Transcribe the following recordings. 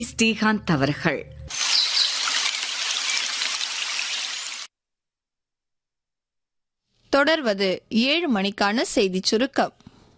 ஸ்ரீகாந்த் அவர்கள் தொடர்வது ஏழு மணிக்கான செய்திச் சுருக்கம்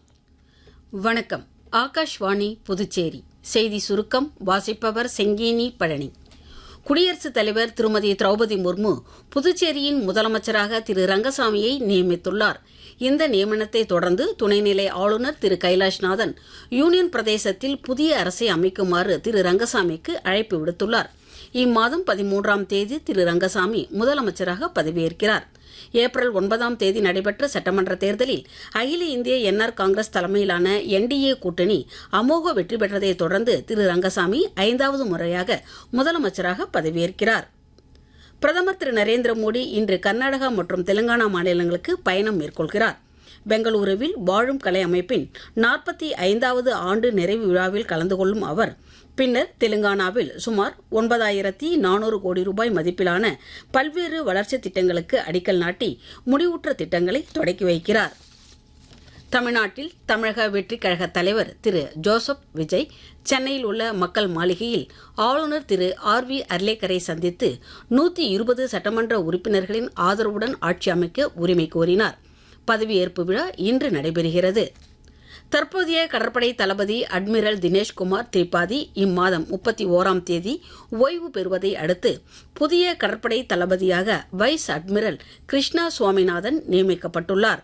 வணக்கம் ஆகாஷ்வாணி புதுச்சேரி செய்தி சுருக்கம் வாசிப்பவர் செங்கேனி பழனி குடியரசுத் தலைவர் திருமதி திரௌபதி முர்மு புதுச்சேரியின் முதலமைச்சராக திரு ரங்கசாமியை நியமித்துள்ளார் இந்த நியமனத்தை தொடர்ந்து துணைநிலை ஆளுநர் திரு கைலாஷ்நாதன் யூனியன் பிரதேசத்தில் புதிய அரசை அமைக்குமாறு திரு ரங்கசாமிக்கு அழைப்பு விடுத்துள்ளார் இம்மாதம் பதிமூன்றாம் தேதி திரு ரங்கசாமி முதலமைச்சராக பதவியேற்கிறார் ஏப்ரல் ஒன்பதாம் தேதி நடைபெற்ற சட்டமன்ற தேர்தலில் அகில இந்திய என்ஆர் காங்கிரஸ் தலைமையிலான என்டிஏ கூட்டணி அமோக வெற்றி பெற்றதைத் தொடர்ந்து திரு ரங்கசாமி ஐந்தாவது முறையாக முதலமைச்சராக பதவியேற்கிறார் பிரதமர் திரு நரேந்திர மோடி இன்று கர்நாடகா மற்றும் தெலுங்கானா மாநிலங்களுக்கு பயணம் மேற்கொள்கிறார் பெங்களூருவில் வாழும் கலை அமைப்பின் நாற்பத்தி ஐந்தாவது ஆண்டு நிறைவு விழாவில் கலந்து கொள்ளும் அவர் பின்னர் தெலுங்கானாவில் சுமார் ஒன்பதாயிரத்தி நானூறு கோடி ரூபாய் மதிப்பிலான பல்வேறு வளர்ச்சித் திட்டங்களுக்கு அடிக்கல் நாட்டி முடிவுற்ற திட்டங்களை தொடக்கி வைக்கிறார் தமிழ்நாட்டில் தமிழக வெற்றிக் கழக தலைவர் திரு ஜோசப் விஜய் சென்னையில் உள்ள மக்கள் மாளிகையில் ஆளுநர் திரு ஆர் வி அர்லேக்கரை சந்தித்து நூற்றி இருபது சட்டமன்ற உறுப்பினர்களின் ஆதரவுடன் ஆட்சி அமைக்க உரிமை கோரினார் பதவியேற்பு விழா இன்று நடைபெறுகிறது தற்போதைய கடற்படை தளபதி அட்மிரல் தினேஷ்குமார் திரிபாதி இம்மாதம் முப்பத்தி ஓராம் தேதி ஓய்வு பெறுவதை அடுத்து புதிய கடற்படை தளபதியாக வைஸ் அட்மிரல் கிருஷ்ணா சுவாமிநாதன் நியமிக்கப்பட்டுள்ளார்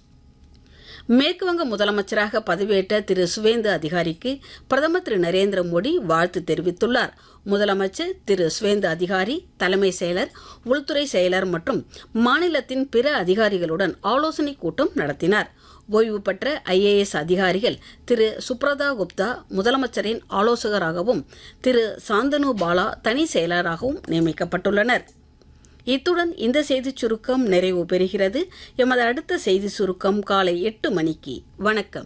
மேற்குவங்க முதலமைச்சராக பதவியேற்ற திரு சுவேந்து அதிகாரிக்கு பிரதமர் திரு நரேந்திர மோடி வாழ்த்து தெரிவித்துள்ளார் முதலமைச்சர் திரு சுவேந்து அதிகாரி தலைமை செயலர் உள்துறை செயலர் மற்றும் மாநிலத்தின் பிற அதிகாரிகளுடன் ஆலோசனைக் கூட்டம் நடத்தினார் ஓய்வு பெற்ற ஐஏஎஸ் அதிகாரிகள் திரு சுப்ரதா குப்தா முதலமைச்சரின் ஆலோசகராகவும் திரு சாந்தனு பாலா தனி செயலராகவும் நியமிக்கப்பட்டுள்ளனர் இத்துடன் இந்த செய்திச் சுருக்கம் நிறைவு பெறுகிறது எமது அடுத்த செய்தி சுருக்கம் காலை எட்டு மணிக்கு வணக்கம்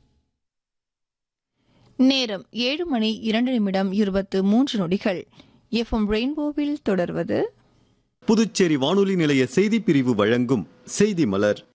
நேரம் ஏழு மணி இரண்டு நிமிடம் இருபத்து மூன்று நொடிகள் எஃப்எம் ரெயின்போவில் தொடர்வது புதுச்சேரி வானொலி நிலைய செய்திப் பிரிவு வழங்கும் செய்தி மலர்